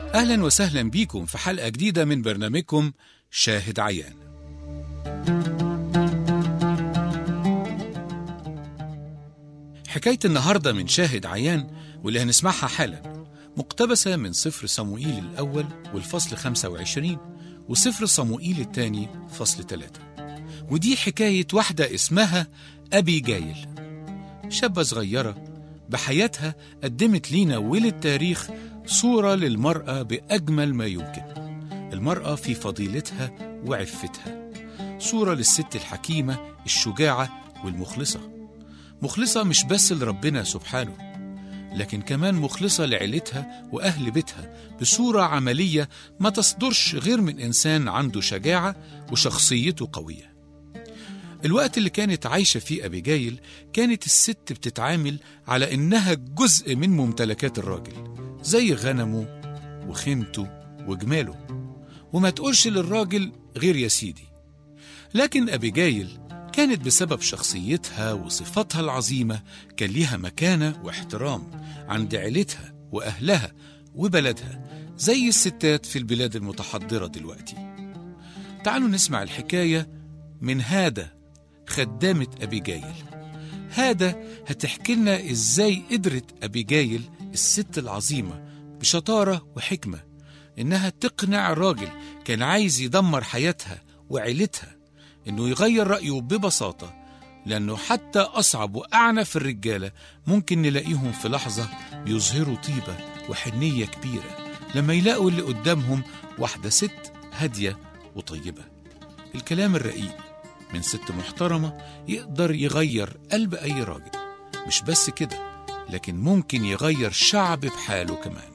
أهلا وسهلا بيكم في حلقة جديدة من برنامجكم شاهد عيان حكاية النهاردة من شاهد عيان واللي هنسمعها حالا مقتبسة من سفر صموئيل الأول والفصل 25 وسفر صموئيل الثاني فصل 3 ودي حكاية واحدة اسمها أبي جايل شابة صغيرة بحياتها قدمت لينا وللتاريخ صورة للمرأة بأجمل ما يمكن المرأة في فضيلتها وعفتها صورة للست الحكيمة الشجاعة والمخلصة مخلصة مش بس لربنا سبحانه لكن كمان مخلصة لعيلتها وأهل بيتها بصورة عملية ما تصدرش غير من إنسان عنده شجاعة وشخصيته قوية الوقت اللي كانت عايشة فيه أبيجايل كانت الست بتتعامل على إنها جزء من ممتلكات الراجل زي غنمه وخيمته وجماله وما تقولش للراجل غير يا سيدي لكن أبيجايل كانت بسبب شخصيتها وصفاتها العظيمة كان ليها مكانة واحترام عند عيلتها وأهلها وبلدها زي الستات في البلاد المتحضرة دلوقتي تعالوا نسمع الحكاية من هادة خدامة أبيجايل هادة هتحكي لنا إزاي قدرت أبيجايل الست العظيمة بشطارة وحكمة إنها تقنع راجل كان عايز يدمر حياتها وعيلتها إنه يغير رأيه ببساطة لأنه حتى أصعب وأعنف الرجالة ممكن نلاقيهم في لحظة بيظهروا طيبة وحنية كبيرة لما يلاقوا اللي قدامهم واحدة ست هادية وطيبة الكلام الرقيق من ست محترمة يقدر يغير قلب أي راجل مش بس كده لكن ممكن يغير شعب بحاله كمان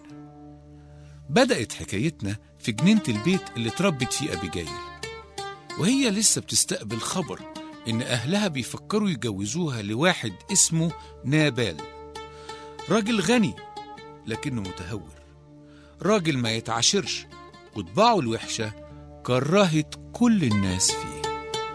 بدأت حكايتنا في جنينة البيت اللي اتربت فيه أبيجايل وهي لسه بتستقبل خبر إن أهلها بيفكروا يجوزوها لواحد اسمه نابال راجل غني لكنه متهور راجل ما يتعاشرش وطباعه الوحشة كرهت كل الناس فيه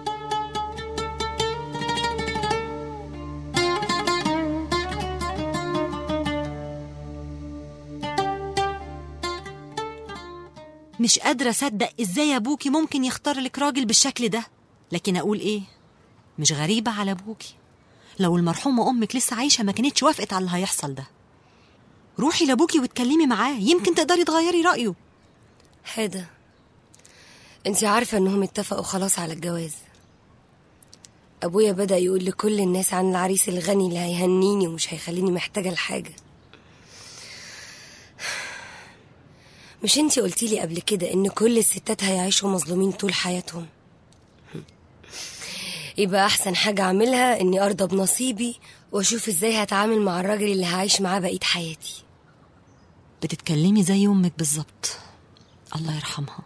مش قادرة أصدق إزاي أبوكي ممكن يختار لك راجل بالشكل ده لكن أقول إيه مش غريبة على أبوكي لو المرحومة أمك لسه عايشة ما كانتش وافقت على اللي هيحصل ده روحي لأبوكي واتكلمي معاه يمكن تقدري تغيري رأيه هذا انت عارفة انهم اتفقوا خلاص على الجواز ابويا بدأ يقول لكل الناس عن العريس الغني اللي هيهنيني ومش هيخليني محتاجة لحاجة مش انتي قلتيلي قبل كده ان كل الستات هيعيشوا مظلومين طول حياتهم يبقى احسن حاجة اعملها اني ارضى بنصيبي واشوف ازاي هتعامل مع الراجل اللي هعيش معاه بقية حياتي بتتكلمي زي أمك بالظبط الله يرحمها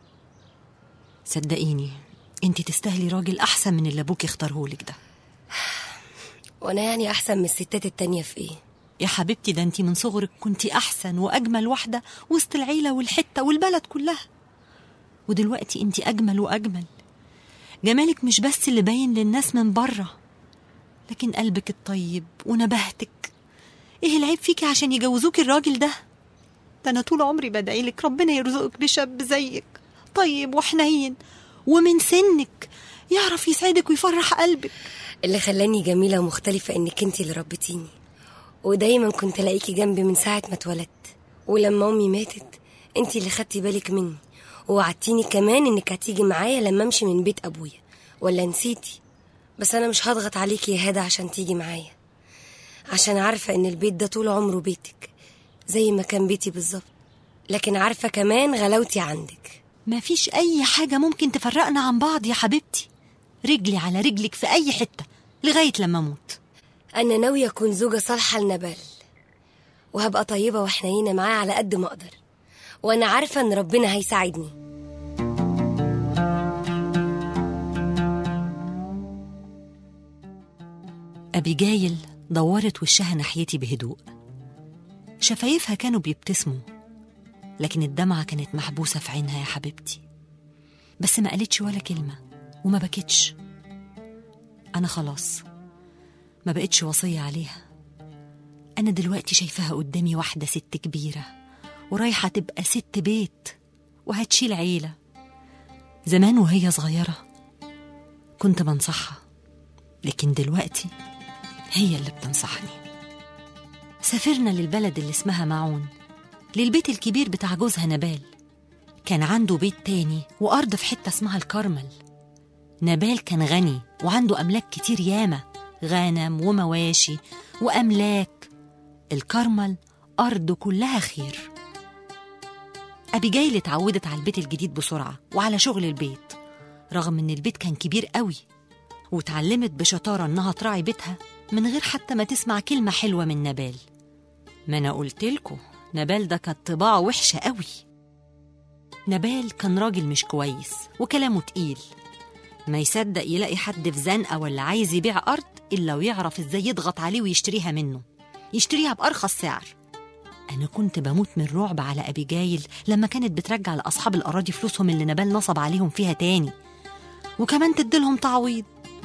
صدقيني انتي تستاهلي راجل أحسن من اللي أبوكي اختارهولك ده وانا يعني احسن من الستات التانية في ايه يا حبيبتي ده انتي من صغرك كنتي أحسن وأجمل واحدة وسط العيلة والحتة والبلد كلها ودلوقتي انتي أجمل وأجمل جمالك مش بس اللي باين للناس من بره لكن قلبك الطيب ونباهتك ايه العيب فيكي عشان يجوزوكي الراجل ده ده انا طول عمري بدعي لك ربنا يرزقك بشاب زيك طيب وحنين ومن سنك يعرف يسعدك ويفرح قلبك اللي خلاني جميلة ومختلفة انك انتي اللي ربيتيني ودايما كنت الاقيكي جنبي من ساعة ما اتولدت ولما امي ماتت انتي اللي خدتي بالك مني ووعدتيني كمان انك هتيجي معايا لما امشي من بيت ابويا ولا نسيتي بس انا مش هضغط عليكي يا هدى عشان تيجي معايا عشان عارفة ان البيت ده طول عمره بيتك زي ما كان بيتي بالظبط لكن عارفة كمان غلاوتي عندك ما فيش أي حاجة ممكن تفرقنا عن بعض يا حبيبتي رجلي على رجلك في أي حتة لغاية لما أموت أنا ناوية أكون زوجة صالحة لنبال وهبقى طيبة وحنينة معاه على قد ما أقدر وأنا عارفة إن ربنا هيساعدني أبيجايل دورت وشها ناحيتي بهدوء شفايفها كانوا بيبتسموا لكن الدمعة كانت محبوسة في عينها يا حبيبتي بس ما قالتش ولا كلمة وما بكتش أنا خلاص ما بقتش وصية عليها أنا دلوقتي شايفاها قدامي واحدة ست كبيرة ورايحة تبقى ست بيت وهتشيل عيلة زمان وهي صغيرة كنت بنصحها لكن دلوقتي هي اللي بتنصحني سافرنا للبلد اللي اسمها معون للبيت الكبير بتاع جوزها نبال كان عنده بيت تاني وأرض في حتة اسمها الكرمل نبال كان غني وعنده أملاك كتير ياما غنم ومواشي وأملاك الكرمل أرض كلها خير أبيجايل اتعودت على البيت الجديد بسرعة وعلى شغل البيت رغم إن البيت كان كبير قوي واتعلمت بشطارة إنها تراعي بيتها من غير حتى ما تسمع كلمة حلوة من نبال ما أنا قلتلكوا نبال ده كانت طباعه وحشة قوي نبال كان راجل مش كويس وكلامه تقيل ما يصدق يلاقي حد في زنقة ولا عايز يبيع أرض إلا ويعرف إزاي يضغط عليه ويشتريها منه يشتريها بأرخص سعر أنا كنت بموت من الرعب على أبيجايل لما كانت بترجع لأصحاب الأراضي فلوسهم اللي نبال نصب عليهم فيها تاني وكمان تديلهم تعويض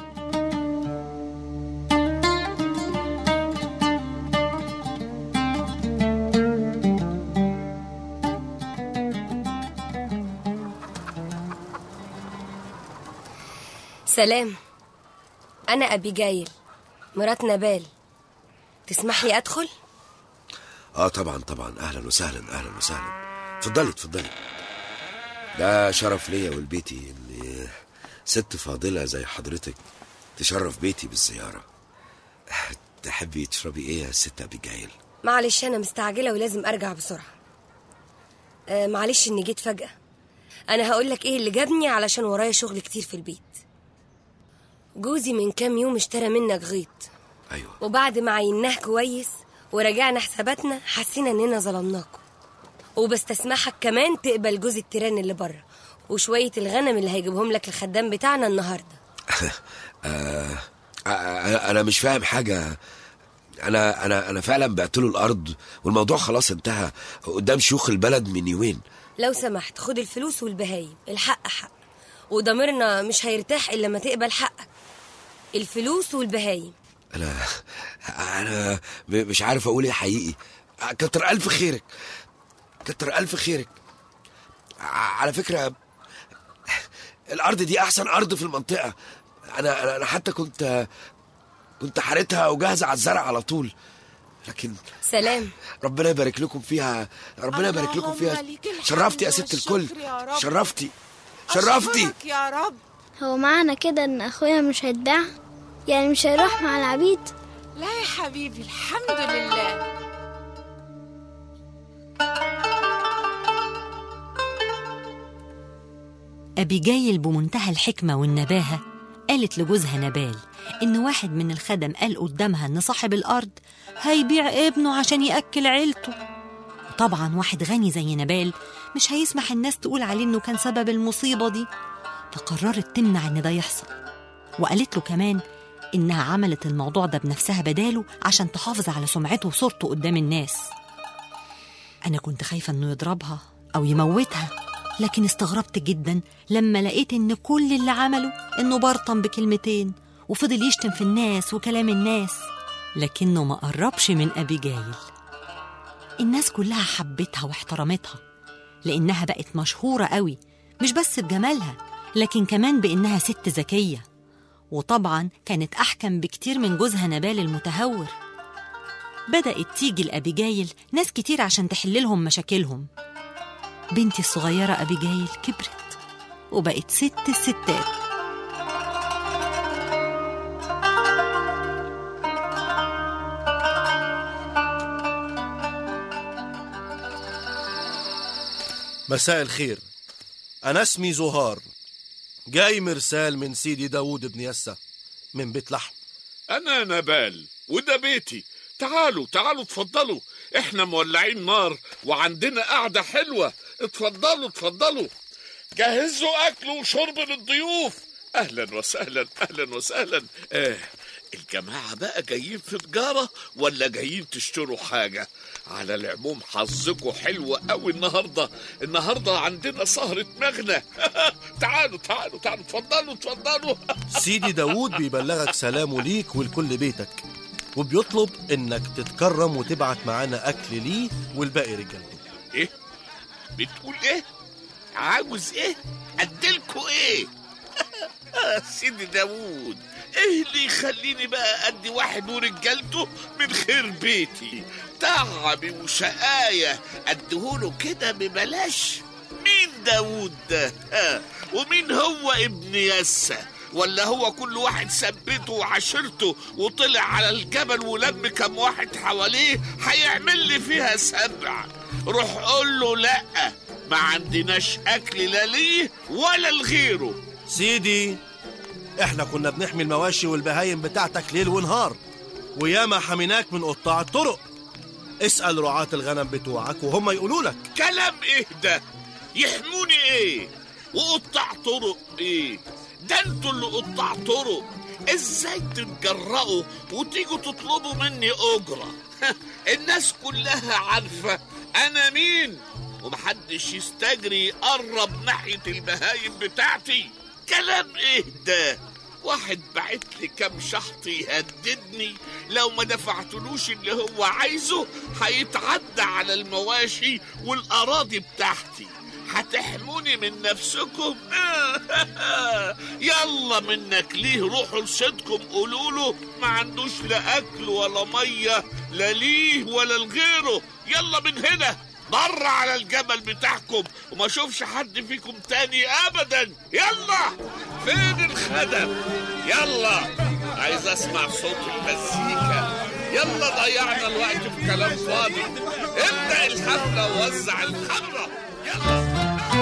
سلام أنا أبيجايل مرات نبال تسمح لي أدخل؟ اه طبعا طبعا اهلا وسهلا اهلا وسهلا اتفضلي اتفضلي ده شرف ليا ولبيتي ان ست فاضله زي حضرتك تشرف بيتي بالزياره تحبي تشربي ايه يا ست ابيجايل معلش أنا مستعجلة ولازم أرجع بسرعة آه معلش إني جيت فجأة أنا هقولك إيه اللي جابني علشان ورايا شغل كتير في البيت جوزي من كام يوم اشترى منك غيط ايوه وبعد ما عيناه كويس ورجعنا حساباتنا حسينا اننا ظلمناكم وبستسمحك كمان تقبل جوز التيران اللي بره وشوية الغنم اللي هيجيبهم لك الخدام بتاعنا النهاردة آه آه، انا مش فاهم حاجه انا انا انا فعلا بعت له الارض والموضوع خلاص انتهى قدام شيوخ البلد من يومين لو سمحت خد الفلوس والبهايم الحق حق وضميرنا مش هيرتاح إلا لما تقبل حقك الفلوس والبهايم انا انا م- مش عارف اقول ايه حقيقي كتر الف خيرك كتر الف خيرك ع- على فكره الارض دي احسن ارض في المنطقه انا انا أنا حتى كنت كنت حارتها وجاهزه على الزرع على طول لكن سلام ربنا يبارك لكم فيها ربنا يبارك لكم فيها اللهم ليك الحمد شرفتي يا ست الكل والشكر يا رب. شرفتي شرفتي أشكرك يا رب هو معنى كده ان اخويا مش هيتباع يعني مش هيروح مع العبيد لا يا حبيبي الحمد لله أبيجايل بمنتهى الحكمة والنباهة قالت لجوزها نبال إن واحد من الخدم قال قدامها إن صاحب الأرض هيبيع ابنه عشان يأكل عيلته طبعا واحد غني زي نبال مش هيسمح الناس تقول عليه إنه كان سبب المصيبة دي فقررت تمنع إن ده يحصل وقالت له كمان إنها عملت الموضوع ده بنفسها بداله عشان تحافظ على سمعته وصورته قدام الناس أنا كنت خايفة إنه يضربها أو يموتها لكن استغربت جدا لما لقيت إن كل اللي عمله إنه برطم بكلمتين وفضل يشتم في الناس وكلام الناس لكنه ما قربش من أبيجايل الناس كلها حبتها واحترمتها لأنها بقت مشهورة قوي مش بس بجمالها لكن كمان بإنها ست ذكية وطبعا كانت أحكم بكتير من جوزها نبال المتهور بدأت تيجي لأبيجايل ناس كتير عشان تحللهم مشاكلهم بنتي الصغيرة أبيجايل كبرت وبقت ست الستات مساء الخير أنا اسمي زهار جاي مرسال من سيدي داوود بن يسة من بيت لحم أنا نبال وده بيتي تعالوا تعالوا اتفضلوا احنا مولعين نار وعندنا قعدة حلوة اتفضلوا اتفضلوا جهزوا أكل وشرب للضيوف أهلا وسهلا أهلا وسهلا آه الجماعة بقى جايين في تجارة ولا جايين تشتروا حاجة على العموم حظكوا حلو قوي النهاردة النهاردة عندنا سهرة مغنى تعالوا تعالوا تعالوا اتفضلوا اتفضلوا سيدي داوود بيبلغك سلامه ليك ولكل بيتك وبيطلب إنك تتكرم وتبعت معانا أكل ليه والباقي رجالته ايه بتقول ايه عاوز ايه اديلكوا ايه سيدي داوود ايه اللي يخليني بقى ادي واحد ورجالته من خير بيتي تعبي وشقاية اديهوله كده ببلاش مين داوود ده ها؟ ومين هو ابن يسى ولا هو كل واحد ثبته وعشرته وطلع على الجبل ولم كم واحد حواليه هيعمل لي فيها سبع روح قول له لا ما عندناش اكل لا ليه ولا لغيره سيدي احنا كنا بنحمي المواشي والبهايم بتاعتك ليل ونهار وياما حميناك من قطاع الطرق اسأل رعاة الغنم بتوعك وهم يقولوا لك كلام ايه ده يحموني ايه وقطع طرق ايه ده انتوا اللي قطع طرق ازاي تتجرأوا وتيجوا تطلبوا مني اجرة الناس كلها عارفة انا مين ومحدش يستجري يقرب ناحية البهايم بتاعتي كلام ايه ده واحد بعت لي كام شحط يهددني لو ما دفعتلوش اللي هو عايزه هيتعدى على المواشي والاراضي بتاعتي هتحموني من نفسكم يلا منك ليه روحوا لصدكم قولوا له ما عندوش لا اكل ولا ميه لا ليه ولا لغيره يلا من هنا بره على الجبل بتاعكم وما اشوفش حد فيكم تاني ابدا يلا فين الخدم يلا عايز اسمع صوت المزيكا يلا ضيعنا الوقت في كلام فاضي ابدا الحفله ووزع الخمره يلا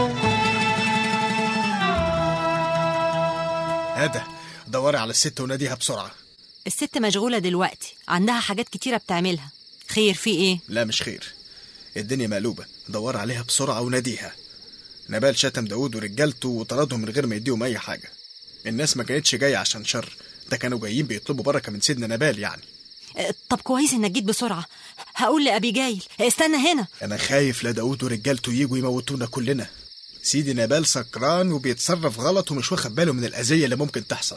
هذا دوري على الست وناديها بسرعة الست مشغولة دلوقتي عندها حاجات كتيرة بتعملها خير في ايه لا مش خير الدنيا مقلوبة دور عليها بسرعة وناديها نبال شتم داود ورجالته وطردهم من غير ما يديهم أي حاجة الناس ما كانتش جاية عشان شر ده كانوا جايين بيطلبوا بركة من سيدنا نبال يعني آه، طب كويس انك جيت بسرعة هقول لأبي جايل استنى هنا أنا خايف لا داود ورجالته يجوا يموتونا كلنا سيدي نبال سكران وبيتصرف غلط ومش واخد باله من الأذية اللي ممكن تحصل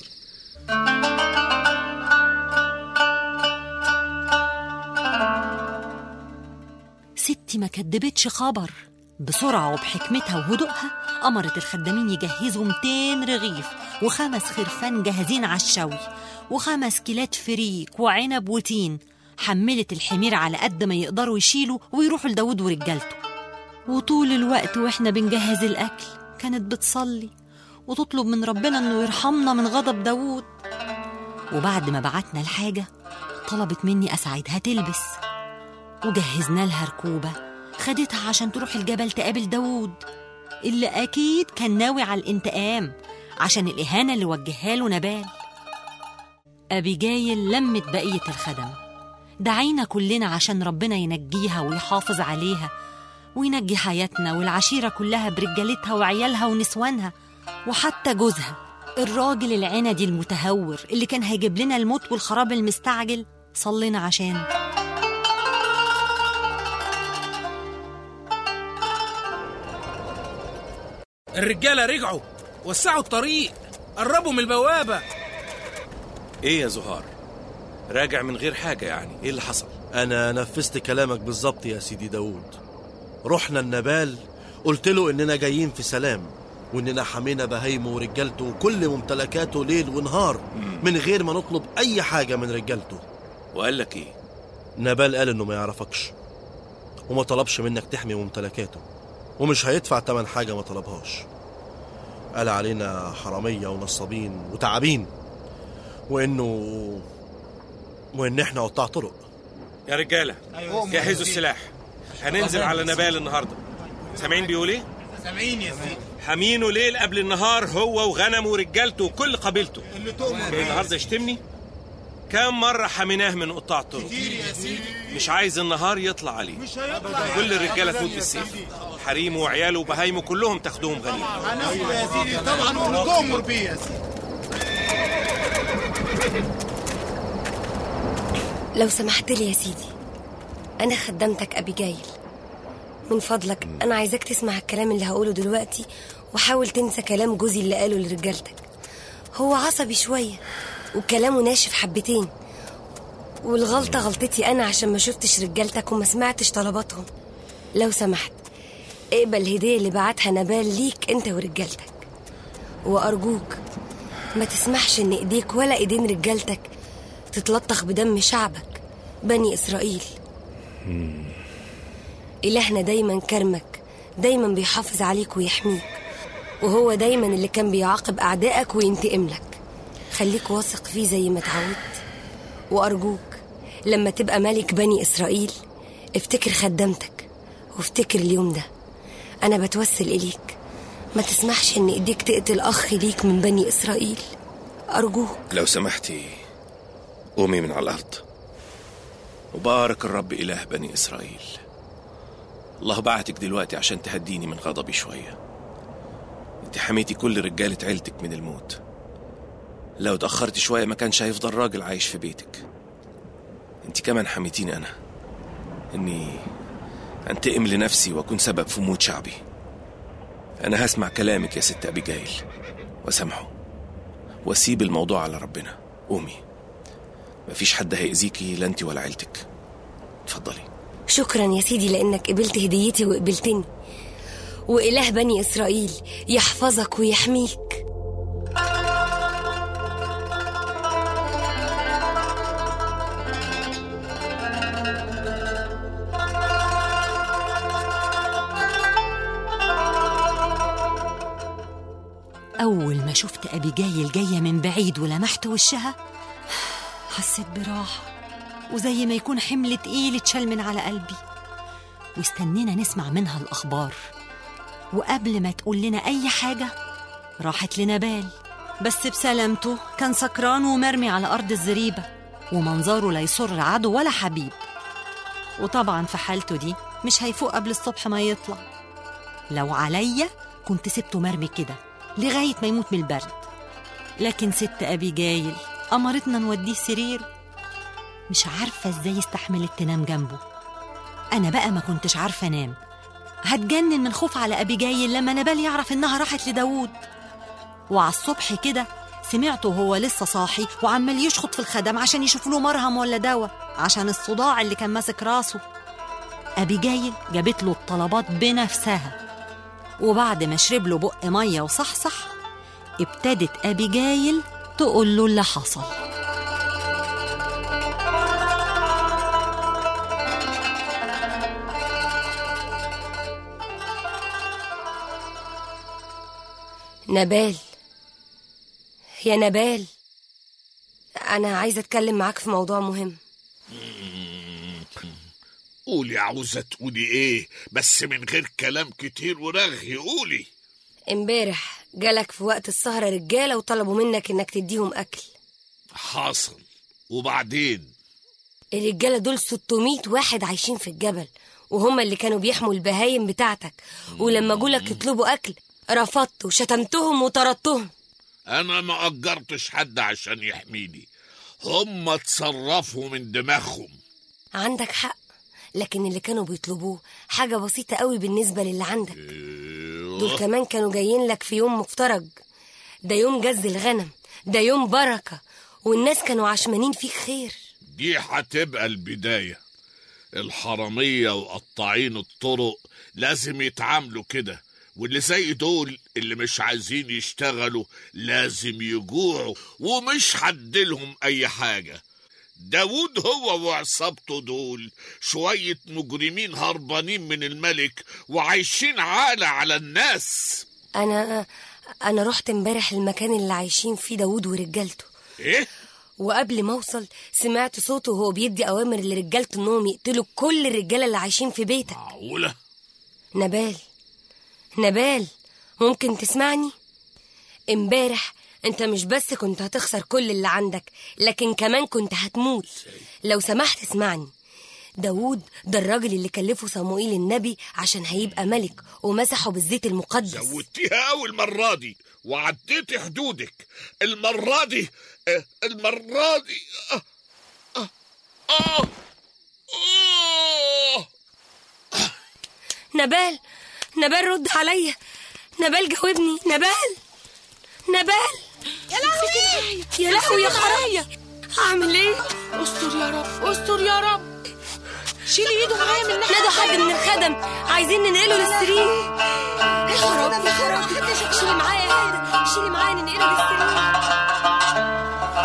ستي ما كدبتش خبر بسرعة وبحكمتها وهدوءها أمرت الخدامين يجهزوا 200 رغيف وخمس خرفان جاهزين على الشوي وخمس كيلات فريك وعنب وتين حملت الحمير على قد ما يقدروا يشيلوا ويروحوا لداود ورجالته وطول الوقت واحنا بنجهز الأكل كانت بتصلي وتطلب من ربنا انه يرحمنا من غضب داود وبعد ما بعتنا الحاجة طلبت مني أساعدها تلبس وجهزنا لها ركوبة خدتها عشان تروح الجبل تقابل داوود اللي أكيد كان ناوي على الانتقام عشان الإهانة اللي وجهها له نبال أبيجايل لمت بقية الخدم دعينا كلنا عشان ربنا ينجيها ويحافظ عليها وينجي حياتنا والعشيرة كلها برجالتها وعيالها ونسوانها وحتى جوزها الراجل العندي المتهور اللي كان هيجيب لنا الموت والخراب المستعجل صلينا عشانه الرجالة رجعوا وسعوا الطريق قربوا من البوابة ايه يا زهار راجع من غير حاجة يعني ايه اللي حصل أنا نفذت كلامك بالظبط يا سيدي داود رحنا النبال قلت له إننا جايين في سلام وإننا حمينا بهايمه ورجالته وكل ممتلكاته ليل ونهار من غير ما نطلب أي حاجة من رجالته وقال لك ايه نبال قال إنه ما يعرفكش وما طلبش منك تحمي ممتلكاته ومش هيدفع تمن حاجة ما طلبهاش قال علينا حرامية ونصابين وتعابين وإنه وإن إحنا قطاع طرق يا رجالة جهزوا السلاح هننزل على نبال النهاردة سامعين بيقول ايه سامعين يا سيدي حامينه ليل قبل النهار هو وغنمه ورجالته وكل قبيلته اللي تؤمر جاي النهارده يشتمني كم مرة حميناه من قطاع الطرق كتير يا سيدي مش عايز النهار يطلع عليه مش هيطلع كل الرجالة تموت بالسيف حريمه وعياله وبهايمه كلهم تاخدوهم غنيمة هناخده يا سيدي طبعا واللي تؤمر بيه يا سيدي لو سمحت لي يا سيدي أنا خدمتك أبيجايل من فضلك أنا عايزاك تسمع الكلام اللي هقوله دلوقتي وحاول تنسى كلام جوزي اللي قاله لرجالتك هو عصبي شوية وكلامه ناشف حبتين والغلطة غلطتي أنا عشان ما شفتش رجالتك وما سمعتش طلباتهم لو سمحت اقبل الهدية اللي بعتها نبال ليك انت ورجالتك وأرجوك ما تسمحش ان ايديك ولا ايدين رجالتك تتلطخ بدم شعبك بني إسرائيل إلهنا دايما كرمك دايما بيحافظ عليك ويحميك وهو دايما اللي كان بيعاقب أعدائك وينتقم لك خليك واثق فيه زي ما اتعودت وأرجوك لما تبقى ملك بني إسرائيل افتكر خدمتك وافتكر اليوم ده أنا بتوسل إليك ما تسمحش إن إيديك تقتل أخ ليك من بني إسرائيل أرجوك لو سمحتي قومي من على الأرض وبارك الرب إله بني إسرائيل الله بعتك دلوقتي عشان تهديني من غضبي شوية انت حميتي كل رجالة عيلتك من الموت لو اتأخرت شوية ما كانش هيفضل راجل عايش في بيتك انت كمان حميتيني أنا إني أنتقم لنفسي وأكون سبب في موت شعبي أنا هسمع كلامك يا ست أبيجايل وسامحه واسيب الموضوع على ربنا قومي مفيش حد هيأذيكي لا انت ولا عيلتك اتفضلي شكرا يا سيدي لأنك قبلت هديتي وقبلتني وإله بني إسرائيل يحفظك ويحميك أول ما شفت أبيجايل جاية من بعيد ولمحت وشها حسيت براحة وزي ما يكون حمل تقيل اتشال من على قلبي واستنينا نسمع منها الأخبار وقبل ما تقول لنا أي حاجة راحت لنبال بس بسلامته كان سكران ومرمي على أرض الزريبة ومنظره لا يسر عدو ولا حبيب وطبعا في حالته دي مش هيفوق قبل الصبح ما يطلع لو عليا كنت سبته مرمي كده لغاية ما يموت من البرد لكن ست أبي جايل أمرتنا نوديه سرير مش عارفة ازاي استحملت تنام جنبه أنا بقى ما كنتش عارفة أنام هتجنن من خوف على أبي جايل لما نبال يعرف إنها راحت لداوود وعلى الصبح كده سمعته وهو لسه صاحي وعمال يشخط في الخدم عشان يشوف له مرهم ولا دواء عشان الصداع اللي كان ماسك راسه أبي جايل جابت له الطلبات بنفسها وبعد ما شرب له بق ميه وصحصح ابتدت ابيجايل تقول له اللي حصل نبال يا نبال أنا عايزة أتكلم معاك في موضوع مهم قولي عاوزة تقولي ايه بس من غير كلام كتير ورغي قولي امبارح جالك في وقت السهرة رجالة وطلبوا منك إنك تديهم أكل حاصل وبعدين الرجالة دول 600 واحد عايشين في الجبل وهم اللي كانوا بيحموا البهايم بتاعتك ولما جولك يطلبوا أكل رفضت وشتمتهم وطردتهم انا ما اجرتش حد عشان يحميني هم اتصرفوا من دماغهم عندك حق لكن اللي كانوا بيطلبوه حاجة بسيطة قوي بالنسبة للي عندك دول كمان كانوا جايين لك في يوم مفترج ده يوم جز الغنم ده يوم بركة والناس كانوا عشمانين فيك خير دي هتبقى البداية الحرامية وقطاعين الطرق لازم يتعاملوا كده واللي زي دول اللي مش عايزين يشتغلوا لازم يجوعوا ومش حدلهم أي حاجة داود هو وعصابته دول شوية مجرمين هربانين من الملك وعايشين عالة على الناس أنا أنا رحت امبارح المكان اللي عايشين فيه داوود ورجالته إيه؟ وقبل ما أوصل سمعت صوته وهو بيدي أوامر لرجالته إنهم يقتلوا كل الرجالة اللي عايشين في بيتك معقولة؟ نبال نبال ممكن تسمعني؟ امبارح انت مش بس كنت هتخسر كل اللي عندك لكن كمان كنت هتموت لو سمحت اسمعني داوود ده الراجل اللي كلفه صموئيل النبي عشان هيبقى ملك ومسحه بالزيت المقدس زودتيها أوي المرة دي وعديتي حدودك المرة دي آه، المرة دي آه آه آه آه نبال نبال رد عليا نبال جاوبني نبال نبال يا لهوي يا لهوي يا خرابي اعمل ايه استر يا رب استر يا رب شيلي ايده معايا من ناحيه نادوا حد من الخدم عايزين ننقله للسرير يا خراب يا خراب شيلي معايا يا هادة شيلي معايا ننقله للسرير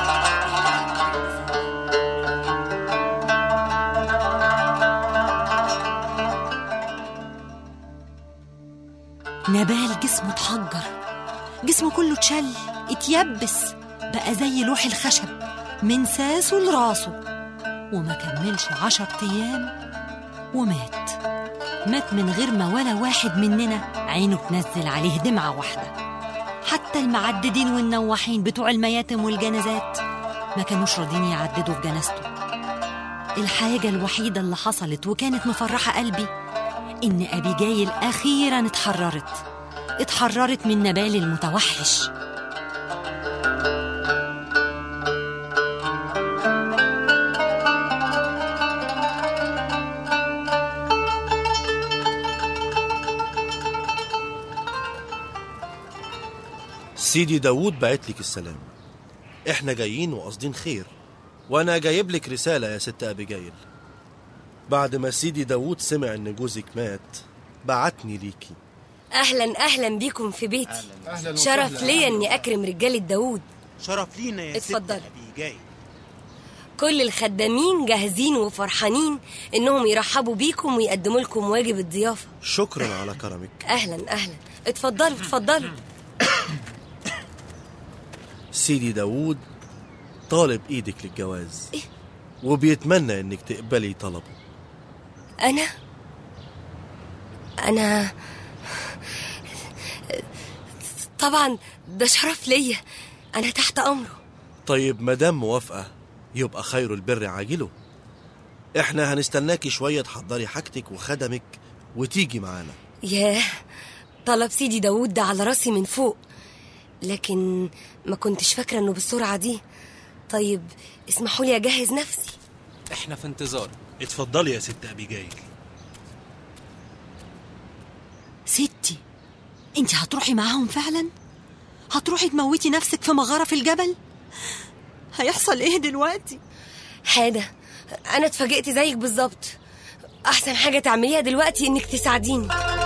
نبال جسمه اتحجر جسمه كله اتشل اتيبس بقى زي لوح الخشب من ساسه لراسه وما كملش عشر ايام ومات مات من غير ما ولا واحد مننا عينه تنزل عليه دمعة واحدة حتى المعددين والنواحين بتوع المياتم والجنازات ما كانوش راضين يعددوا في جنازته الحاجة الوحيدة اللي حصلت وكانت مفرحة قلبي إن أبيجايل أخيرا اتحررت اتحررت من نبال المتوحش سيدي داوود بعت لك السلام احنا جايين وقاصدين خير وانا جايب لك رسالة يا ست ابيجايل بعد ما سيدي داوود سمع ان جوزك مات بعتني ليكي اهلا اهلا بيكم في بيتي أهلاً شرف وسهلاً. ليا اني اكرم رجالة داوود شرف لينا يا ست اتفضل. أبيجاي كل الخدامين جاهزين وفرحانين انهم يرحبوا بيكم ويقدموا لكم واجب الضيافة شكرا على كرمك اهلا اهلا اتفضلوا اتفضلوا سيدي داوود طالب ايدك للجواز وبيتمنى انك تقبلي طلبه انا انا طبعا ده شرف ليا انا تحت امره طيب مدام موافقة يبقى خير البر عاجله احنا هنستناكي شوية تحضري حاجتك وخدمك وتيجي معانا ياه طلب سيدي داوود ده على راسي من فوق لكن ما كنتش فاكرة انه بالسرعة دي طيب اسمحوا لي اجهز نفسي احنا في انتظار اتفضلي يا ست أبيجايل ستي انت هتروحي معاهم فعلا هتروحي تموتي نفسك في مغارة في الجبل هيحصل ايه دلوقتي حادة انا اتفاجئت زيك بالظبط احسن حاجة تعمليها دلوقتي انك تساعديني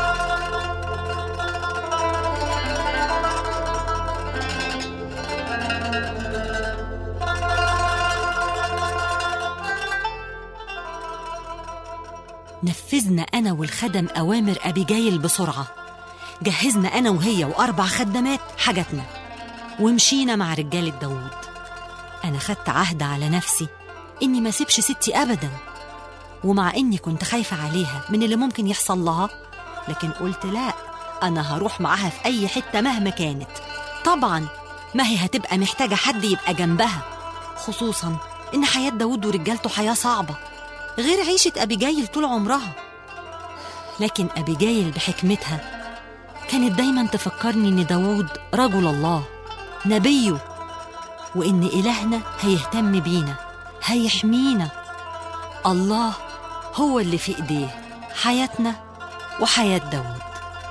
نفذنا أنا والخدم أوامر أبيجايل بسرعة جهزنا أنا وهي وأربع خدامات حاجاتنا ومشينا مع رجالة داوود أنا خدت عهد على نفسي إني ما سيبش ستي أبدا ومع إني كنت خايفة عليها من اللي ممكن يحصل لها لكن قلت لا أنا هروح معاها في أي حتة مهما كانت طبعا ما هي هتبقى محتاجة حد يبقى جنبها خصوصا إن حياة داوود ورجالته حياة صعبة غير عيشة أبيجايل طول عمرها لكن أبيجايل بحكمتها كانت دايما تفكرني إن داوود رجل الله نبيه وإن إلهنا هيهتم بينا هيحمينا الله هو اللي في إيديه حياتنا وحياة داوود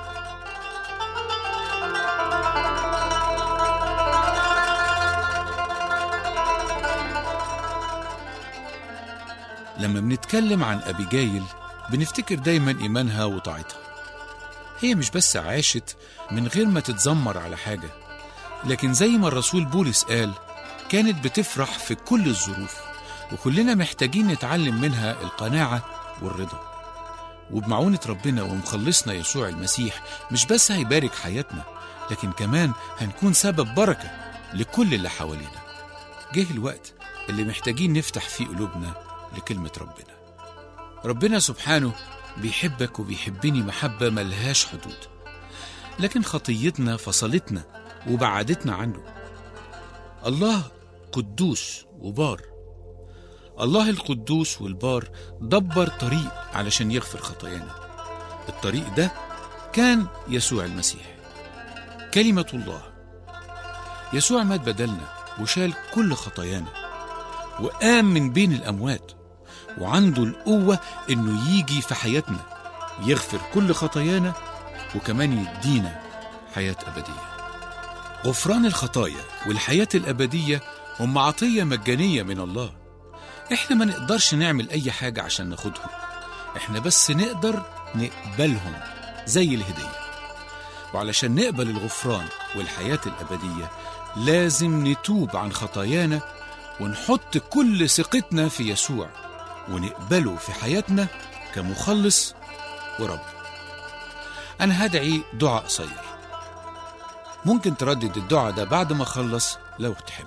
لما بنتكلم عن أبيجايل بنفتكر دايما إيمانها وطاعتها هي مش بس عاشت من غير ما تتذمر على حاجة لكن زي ما الرسول بولس قال كانت بتفرح في كل الظروف وكلنا محتاجين نتعلم منها القناعة والرضا وبمعونة ربنا ومخلصنا يسوع المسيح مش بس هيبارك حياتنا لكن كمان هنكون سبب بركة لكل اللي حوالينا جه الوقت اللي محتاجين نفتح فيه قلوبنا لكلمة ربنا ربنا سبحانه بيحبك وبيحبني محبة ملهاش حدود لكن خطيتنا فصلتنا وبعدتنا عنه الله قدوس وبار الله القدوس والبار دبر طريق علشان يغفر خطايانا الطريق ده كان يسوع المسيح كلمة الله يسوع مات بدلنا وشال كل خطايانا وقام من بين الأموات وعنده القوة إنه يجي في حياتنا يغفر كل خطايانا وكمان يدينا حياة أبدية غفران الخطايا والحياة الأبدية هم عطية مجانية من الله إحنا ما نقدرش نعمل أي حاجة عشان ناخدهم احنا بس نقدر نقبلهم زي الهدية وعلشان نقبل الغفران والحياة الأبدية لازم نتوب عن خطايانا ونحط كل ثقتنا في يسوع ونقبله في حياتنا كمخلص ورب أنا هدعي دعاء قصير ممكن تردد الدعاء ده بعد ما أخلص لو تحب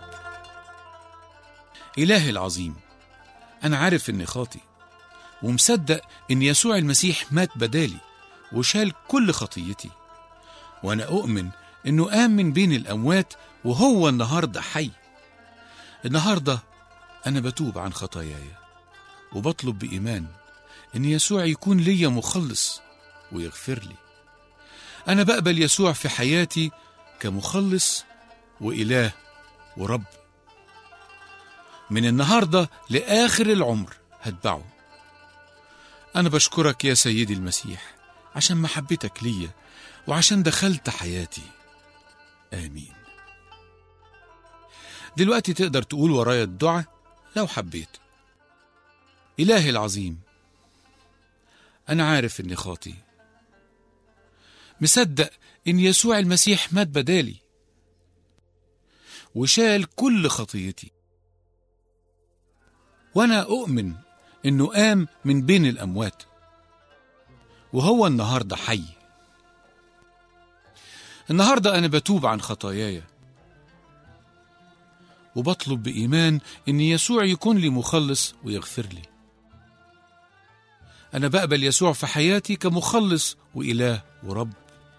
إلهي العظيم أنا عارف إني خاطي ومصدق إن يسوع المسيح مات بدالي وشال كل خطيتي وأنا أؤمن إنه قام من بين الأموات وهو النهاردة حي النهاردة أنا بتوب عن خطاياي وبطلب بإيمان إن يسوع يكون ليا مخلص ويغفر لي أنا بقبل يسوع في حياتي كمخلص وإله ورب من النهاردة لآخر العمر هتبعه أنا بشكرك يا سيدي المسيح عشان محبتك ليا وعشان دخلت حياتي آمين دلوقتي تقدر تقول ورايا الدعاء لو حبيت إلهي العظيم أنا عارف إني خاطي مصدق إن يسوع المسيح مات بدالي وشال كل خطيتي وأنا أؤمن إنه قام من بين الأموات وهو النهاردة حي النهاردة أنا بتوب عن خطاياي وبطلب بإيمان إن يسوع يكون لي مخلص ويغفر لي أنا بقبل يسوع في حياتي كمخلص وإله ورب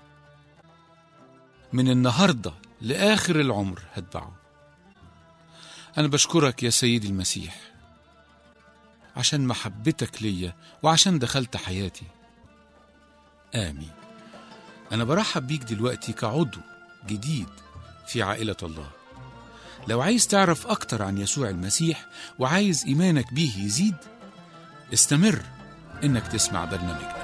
من النهاردة لآخر العمر هتبعه أنا بشكرك يا سيدي المسيح عشان محبتك ليا وعشان دخلت حياتي آمين أنا برحب بيك دلوقتي كعضو جديد في عائلة الله لو عايز تعرف أكتر عن يسوع المسيح وعايز إيمانك بيه يزيد استمر إنك تسمع برنامجنا